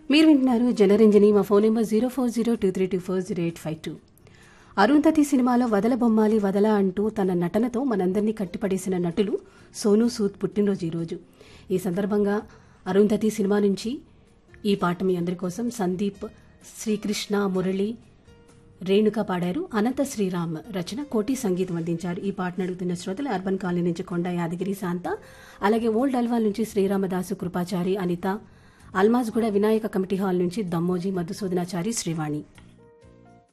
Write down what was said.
మీరు వింటున్నారు జనరంజని మా phone number zero four zero two three two four zero eight five two Arundhati సినిమాలో వదల బొమ్మాలి వదల అంటూ తన నటనతో మనందరినీ కట్టిపడేసిన నటులు సోనూ సూద్ పుట్టినరోజు ఈరోజు ఈ సందర్భంగా అరుంధతి సినిమా నుంచి ఈ పాట మీ అందరి కోసం సందీప్ శ్రీకృష్ణ మురళి రేణుక పాడారు అనంత శ్రీరామ్ రచన కోటి సంగీతం అందించారు ఈ పాటను అడుగుతున్న శ్రోతలు అర్బన్ కాలనీ నుంచి కొండ యాదగిరి శాంత అలాగే ఓల్డ్ అల్వాల్ నుంచి శ్రీరామదాసు కృపాచారి అనిత అల్మాజ్గూడ వినాయక కమిటీ హాల్ నుంచి దమ్మోజీ మధుసూదనాచారి శ్రీవాణి